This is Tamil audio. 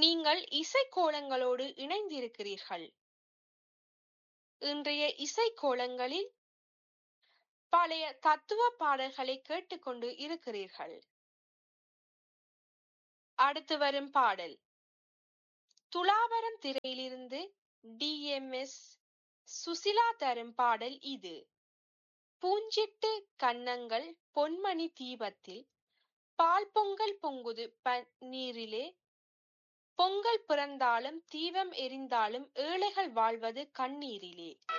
நீங்கள் இசைக்கோலங்களோடு இணைந்திருக்கிறீர்கள் இன்றைய இசைக்கோலங்களில் பழைய தத்துவ பாடல்களை கேட்டுக்கொண்டு இருக்கிறீர்கள் அடுத்து வரும் பாடல் துலாவரம் திரையிலிருந்து டிஎம்எஸ் சுசிலா தரும் பாடல் இது பூஞ்சிட்டு கன்னங்கள் பொன்மணி தீபத்தில் பால் பொங்கல் பொங்குது நீரிலே பொங்கல் பிறந்தாலும் தீபம் எரிந்தாலும் ஏழைகள் வாழ்வது கண்ணீரிலே